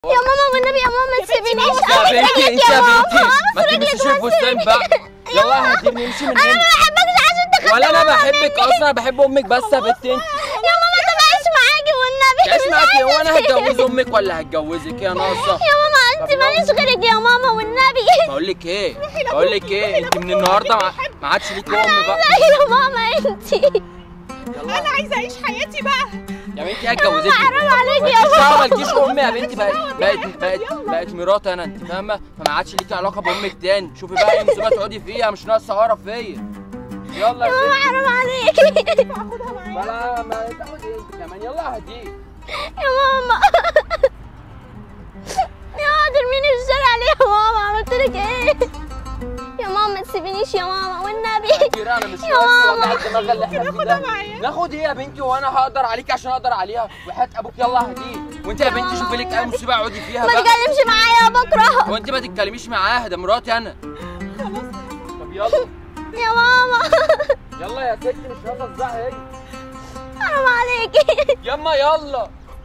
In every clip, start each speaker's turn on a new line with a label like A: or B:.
A: يا ماما والنبي يا ماما ما تسيبينيش
B: يا
A: ابوس
B: بنتي
A: رجلك
B: انت
A: يا
B: يا
A: ماما
B: بنتي ما
A: ابوس
B: تلبسيش
A: رجلك
B: الفستان بقى يلا هديني نمشي من
A: انا ما
B: هنا
A: بحبكش عشان تاخد
B: ولا انا
A: ماما
B: بحبك
A: مني.
B: اصلا بحب امك بس يا بنت انت
A: يا ماما طب عيش معاكي والنبي
B: تعيش
A: مش
B: معاكي هو انا
A: عايزة
B: هتجوز امك ولا هتجوزك يا ناقصه
A: يا ماما انت
B: طب
A: ماليش
B: يلا.
A: غيرك يا ماما والنبي
B: بقول لك ايه بقول لك ايه انت من النهارده ما- ما عادش ليكي ام بقى
A: لا يا ماما انت
B: يلا
C: انا عايزه اعيش حياتي بقى
B: يا بنتي هتجوزك
A: حرام عليك يا
B: مالكيش
A: ماما
B: دعوه مالكيش ام يا بنتي بقت بقت بقت بقت مراتي انا انت فاهمه فما عادش ليكي علاقه بامك تاني شوفي بقى ايه مصيبه تقعدي فيها مش ناقصه قرف فيا يلا يا
A: ماما
B: ستي
A: حرام عليك
C: هاخدها معايا
B: بلا ما تاخد ايه انت كمان يلا هديك
A: يا ماما يا ترميني في الشارع ليه يا ماما عملت لك ايه يا ماما ما تسيبينيش يا ماما والنبي
B: كتير انا مش
A: يا
B: ناقص
A: ماما.
B: وجع الدماغ اللي احنا فيه ده ناخد ايه يا بنتي وانا هقدر عليك عشان اقدر عليها وحياة ابوك يلا هديك وانت يا بنتي شوفي لك اي مصيبه اقعدي فيها
A: ما
B: بقى
A: تتكلمش معايا بكره
B: وانت ما تتكلميش معاها ده مراتي انا
C: خلاص
B: طب يلا
A: يا ماما
B: يلا يا ستي مش هتفزعها هي
A: حرام عليكي
B: يما يلا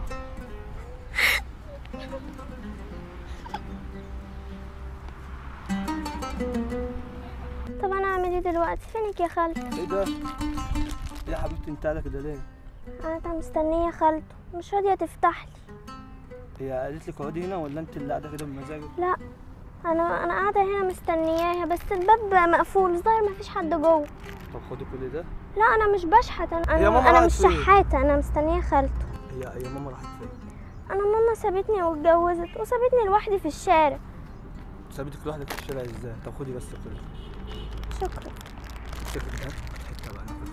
A: طب انا اعمل ايه دلوقتي فينك يا خالته
D: ايه ده؟ ايه يا حبيبتي انت قاعده كده ليه؟
A: انا كنت مستنيه خالته مش راضيه تفتح لي
D: هي قالت لك اقعدي هنا ولا انت اللي قاعده كده بمزاجك؟
A: لا انا انا قاعده هنا مستنياها بس الباب مقفول الظاهر ما فيش حد جوه
D: طب خدي كل ده
A: لا انا مش بشحت انا
D: هي ماما
A: انا, أنا
D: راحت
A: مش
D: فين؟
A: شحاته انا مستنيه خالته
D: هي هي ماما راحت فين؟
A: انا ماما سابتني واتجوزت وسابتني لوحدي في الشارع
D: سابتك لوحدك في الشارع ازاي؟ طب خدي بس كل
A: شكرا
D: شكلك هات حته بقى ناكل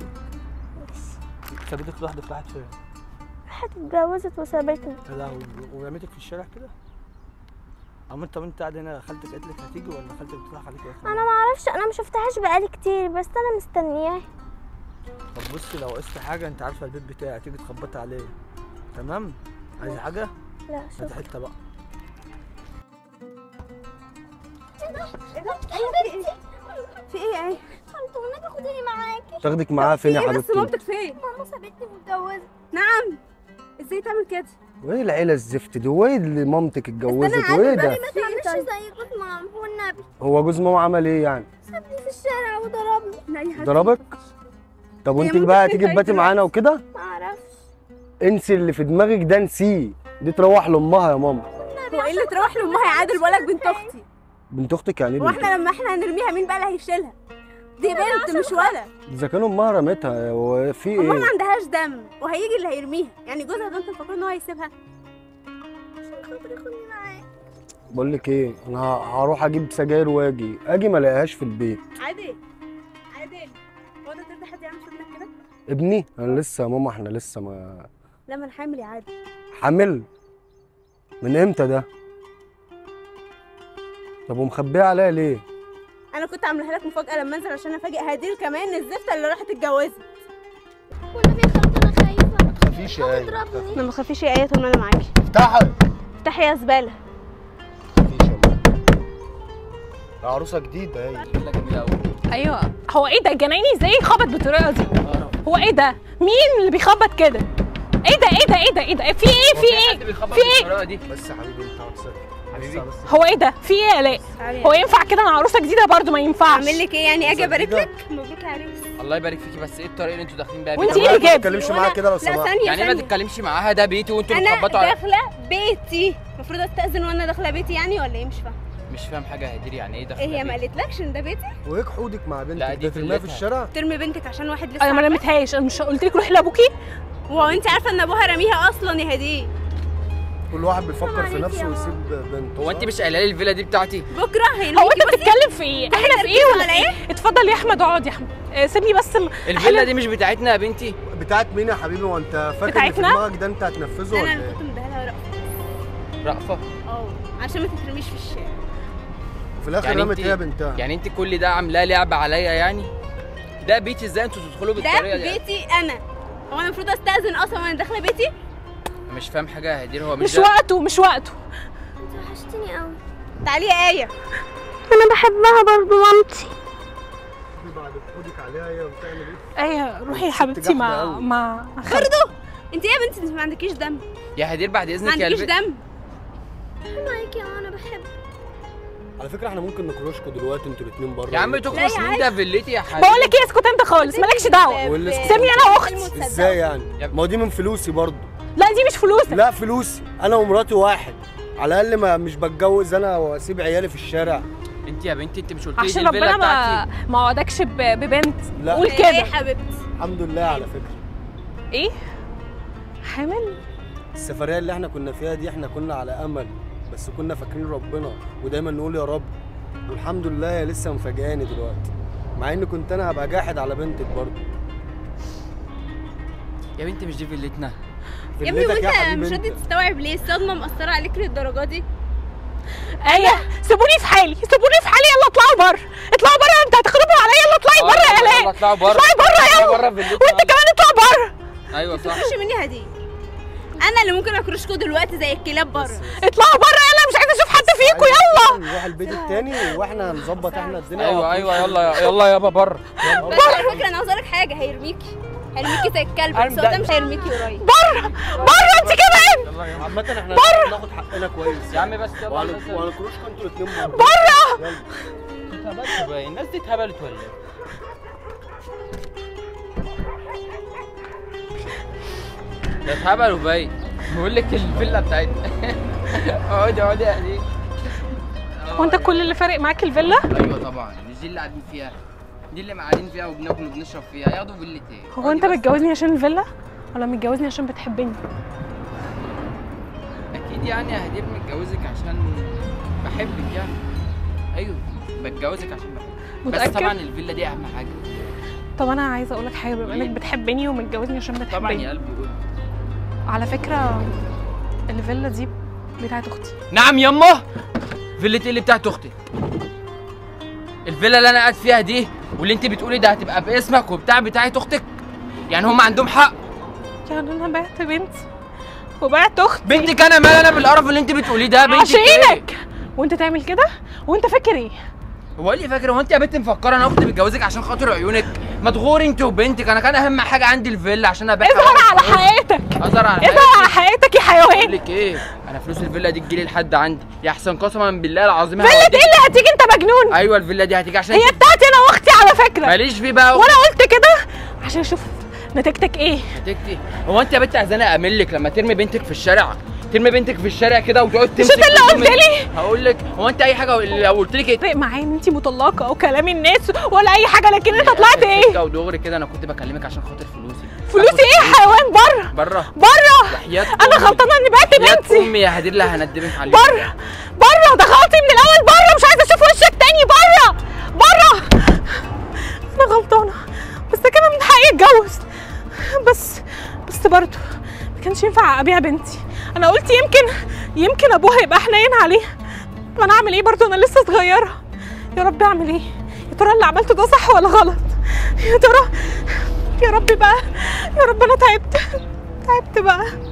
D: سوا. سابتك لوحدك راحت فين؟
A: راحت اتجوزت وسابتني
D: يا لهوي ورميتك في الشارع كده؟ اما انت وانت قاعده هنا خالتك قالت لك هتيجي ولا خالتك بتضحك عليك ولا
A: انا ما اعرفش انا ما شفتهاش بقالي كتير بس انا مستنياها
D: طب بصي لو قست حاجه انت عارفه البيت بتاعي تيجي تخبطي عليه تمام؟ عايزه حاجه؟
A: لا
D: هات
A: شكرا
D: حته بقى
C: في ايه ايه
A: خالته والنبي خديني معاكي
D: تاخدك معاها فين يا
C: ايه بس
D: حبيبتي؟
C: مامتك فين
A: ماما سابتني واتجوزت
C: نعم ازاي تعمل كده
D: وايه العيله الزفت دي؟ وايه اللي مامتك اتجوزت؟ وايه ده؟
A: ما تعملش زي جوز ماما والنبي
D: هو جوز ماما عمل ايه يعني؟
A: سابني في الشارع وضربني
C: لا يا حبيبتي.
D: ضربك؟ طب وانت
C: مامتك
D: بقى
C: فين
D: تيجي
C: طيب
D: تباتي معانا وكده؟
A: ما اعرفش
D: انسي اللي في دماغك ده انسيه دي تروح لامها يا ماما
C: هو ايه اللي تروح لامها يا عادل بقولك بنت اختي
D: بنت اختك يعني
C: هو
D: ايه
C: احنا لما احنا هنرميها مين بقى اللي هيشيلها دي بنت مش ولد
D: اذا كان امها رمتها هو في
C: امها ما
D: ايه
C: عندهاش دم وهيجي اللي هيرميها يعني جوزها ده انت فاكر ان هو هيسيبها
A: عشان خاطري خدني معاك
D: بقول لك ايه انا ه- هروح اجيب سجاير واجي اجي ما الاقيهاش في البيت
C: عادل عادل هو ده ترضى حد يعمل في ابنك كده
D: ابني انا لسه يا ماما احنا لسه ما
C: لما انا حامل يا عادل
D: حامل من امتى ده طب ومخبيه عليا ليه
C: انا كنت عاملاها لك مفاجاه لما انزل عشان افاجئ هديل كمان الزفته اللي راحت اتجوزت
A: والنبي يا خالته انا خايفه ما
D: تخافيش يا ايه
A: تضربني
C: ما تخافيش يا ايه طول ما انا معاكي
D: افتحي
C: افتحي يا زباله
D: تخافيش يا ماما ده عروسه جديده اهي
B: شكلها جميله قوي
E: ايوه هو ايه ده الجنايني ازاي يخبط بالطريقه دي هو ايه ده مين اللي بيخبط كده ايه ده ايه ده ايه ده ايه ده في ايه في ايه
B: في
E: في ايه؟
B: بالطريقه دي
D: بس يا حبيبي انت هتصل
B: حبيبي.
D: بس
E: هو ايه ده في ايه يا الاء هو ينفع كده انا عروسه جديده برضو ما ينفعش
C: اعمل لك ايه يعني اجي ابارك
D: جديدة؟
C: لك مبروك يا عريس
B: الله يبارك فيكي بس ايه الطريقه اللي انتوا داخلين بيها
E: وانت
B: بيها؟
E: ايه اللي
D: ما
E: جاب
D: تتكلمش معاها كده لو
C: لا
D: سمحت
C: ثانيه
B: يعني ما
C: ثانيه
B: تتكلمش معاها ده بيتي وانتوا
C: انا
B: بتخبطوا على
C: داخله بيتي المفروض استاذن وانا داخله بيتي يعني ولا ايه مش فاهمه
B: مش فاهم حاجه يا هدير يعني ايه داخل
C: ايه هي ما قالتلكش ان ده بيتي
D: وايه حودك مع بنتك
B: لا، دي
D: ده ترميها في
B: فيلتها.
D: الشارع
C: ترمي بنتك عشان واحد لسه
E: انا ما
C: عارفة؟
E: رميتهاش انا مش قلت لك روحي لابوكي
C: وهو انت عارفه ان ابوها رميها اصلا يا هديه
D: كل واحد بيفكر في
A: عليك
D: نفسه
A: يا
D: ويسيب بنته
B: هو انت
D: صح؟
B: مش قايله لي الفيلا دي بتاعتي
C: بكره هيرميكي
E: هو انت
C: بصي
E: بتتكلم في ايه احنا في ايه ولا
C: على
E: ايه اتفضل يا احمد اقعد يا احمد آه، سيبني بس ال-
B: الفيلا دي مش بتاعتنا يا بنتي
D: بتاعت مين يا حبيبي وانت فاكر ان في
E: بتاعتنا؟
D: دماغك ده انت هتنفذه
C: انا
D: ولا
C: اللي
D: ايه؟
C: كنت مديها لها
B: رأفة
C: اه عشان ما تترميش في الشارع
D: وفي الاخر
B: يعني
D: رمت
B: انت-
D: هي بنتها
B: يعني انت كل ده عاملاه لعبه عليا يعني ده بيتي ازاي انتوا تدخلوا
C: ده
B: بالطريقه دي
C: بيتي انا هو انا المفروض استاذن اصلا وانا داخله بيتي
B: مش فاهم حاجه يا هدير هو مش
E: مش
B: ده
E: وقته مش وقته
A: انت وحشتني قوي
C: تعالي يا ايه
A: انا بحبها برضو مامتي
D: بعد حودك عليها هي بتعمل ايه؟
E: ايه روحي يا حبيبتي
D: جحدة
E: مع
D: أوي.
E: مع
C: برضه انت ايه يا بنتي انت ما عندكيش دم
B: يا هدير بعد
C: ما
B: اذنك يا
C: عندكيش
B: قلبي
C: دم
A: معاك يا انا بحبك
D: على فكره احنا ممكن نكروشكوا دلوقتي انتوا الاثنين بره
B: يا عم تخرج مين ده فيلتي يا حبيبي
E: بقول لك ايه اسكت انت خالص مالكش دعوه
D: واللي
E: سيبني انا واختي
D: ازاي يعني
B: يا-
D: ما هو دي من فلوسي برضه
E: لا دي مش فلوسك
D: لا فلوسي انا ومراتي واحد على الاقل ما مش بتجوز انا واسيب عيالي في الشارع
B: انت يا بنتي انت مش قلت لي دي
E: عشان
B: الفيلا
E: ربنا ما
B: بتاعتي
E: ما وعدكش ب- ببنت
D: لا.
E: قول
C: ايه
E: كده
C: يا حبيبتي
D: الحمد لله على فكره
E: ايه حامل
D: السفريه اللي احنا كنا فيها دي احنا كنا على امل بس كنا فاكرين ربنا ودايما نقول يا رب والحمد لله هي لسه مفاجئاني دلوقتي مع ان كنت انا هبقى جاحد على بنتك برضه
B: يا بنتي مش دي فيلتنا
C: يا ابني
D: فيلتك
C: وانت
D: حبيب
C: مش
D: انت.
C: راضي تستوعب ليه الصدمه مأثره عليك للدرجه دي
E: ايه سيبوني في حالي سيبوني في حالي يلا اطلعوا بره اطلعوا بره انت هتخربوا عليا يلا اطلعي بره يا
B: يلا
E: الاء
B: اطلعوا بره
E: اطلعي بره يلا
B: بره فيلتنا
E: وانت كمان اطلع بره
B: ايوه صح
C: مش مني هديه انا اللي ممكن اكرشكوا دلوقتي زي الكلاب بره
E: اطلعوا بره يلا مش عايزه اشوف حد فيكم يلا
D: نروح البيت التاني واحنا نظبط احنا الدنيا
B: ايوه ايوه يلا يلا يابا بره
C: بس على فكره انا عاوز اقول لك حاجه هيرميكي هيرميكي زي الكلب بس هو ده مش هيرميكي قريب
E: بره بره انت كمان
B: يلا يا
D: عامة احنا ناخد حقنا كويس
B: يا عم بس يلا
D: وهن-
B: بس.
D: وهنكروشكوا انتوا الاثنين بره
E: بره
D: يلا.
B: اتهبلتوا باين الناس دي اتهبلت ولا ايه؟ ده اتهبلوا باين بقول لك الفيلا بتاعتنا اقعدي اقعدي يا هديك
E: هو انت كل اللي فارق معاك الفيلا
B: ايوه طبعا مش دي اللي قاعدين فيها دي اللي قاعدين فيها وبناكل وبنشرب فيها ياخدوا فيلة ايه؟
E: هو انت
B: اقعدي بس.
E: متجوزني عشان الفيلا ولا متجوزني عشان بتحبني
B: اكيد يعني يا هدير متجوزك عشان بحبك يعني ايوه بتجوزك عشان بحبك بس
E: متأكد؟
B: طبعا الفيلا دي اهم حاجه
E: طب انا عايزه اقول لك حاجه بما انك
B: قولي.
E: بتحبني ومتجوزني عشان
B: طبعا
E: بتحبني
B: يا قلبي قول
E: على فكره الفيلا دي بتاعت اختي
B: نعم يما فيلا ايه اللي بتاعت اختي الفيلا اللي انا قاعد فيها دي واللي انت بتقولي ده هتبقى باسمك وبتاع بتاعت اختك يعني هم عندهم حق
E: يعني انا بعت بنتي وبعت اختي
B: بنتك انا مال انا بالقرف اللي انت بتقوليه ده بنتك ايه
E: عشانك وانت تعمل كده وانت فاكر ايه
B: هو اللي فاكر هو انت يا بنت مفكره انا اختي بتجوزك عشان خاطر عيونك ما تغوري انت وبنتك انا كان اهم حاجه عندي الفيلا عشان ابيعها
E: اظهر على حياتك
B: اظهر على
E: اظهر على حياتك يا
B: بقول
E: حيوان
B: لك ايه انا فلوس الفيلا دي تجيلي لحد عندي يا احسن قسما بالله العظيم
E: فيلا
B: هوديك-
E: ايه اللي هتيجي انت مجنون
B: ايوه الفيلا دي هتيجي عشان
E: هي بتاعتي انا واختي على فكره
B: ماليش فيه بقى
E: وانا قلت كده عشان اشوف نتيجتك ايه
B: تكتي هو انت يا بنت عايزاني اامن لك لما ترمي بنتك في الشارع ترمي بنتك في الشارع كده وتقعد تمسك
E: انت اللي قلت
B: وترمي-
E: لي؟
B: هقول لك هو انت اي حاجه لو قلت لك ايه
E: فرق معايا ان انت مطلقه او كلام الناس ولا اي حاجه لكن انت طلعت ايه
B: سكة ودغري كده انا كنت بكلمك عشان خاطر فلوسي
E: فلوسي ايه يا حيوان بره
B: بره
E: بره
B: وحياة
E: انا
B: أمي.
E: غلطانه اني بعت
B: وحياة
E: بنتي
B: امي يا هدير اللي هندمك عليه
E: بره بره ده غلطي من الاول بره مش عايزه اشوف وشك تاني بره بره انا غلطانه بس ده كان من حقي اتجوز بس بس برضه ما كانش ينفع ابيع بنتي انا قلت يمكن يمكن ابوها يبقى حنين عليها ما انا اعمل ايه برضه انا لسه صغيره يا رب اعمل ايه يا ترى اللي عملته ده صح ولا غلط يا ترى يا رب بقى يا رب انا تعبت تعبت بقى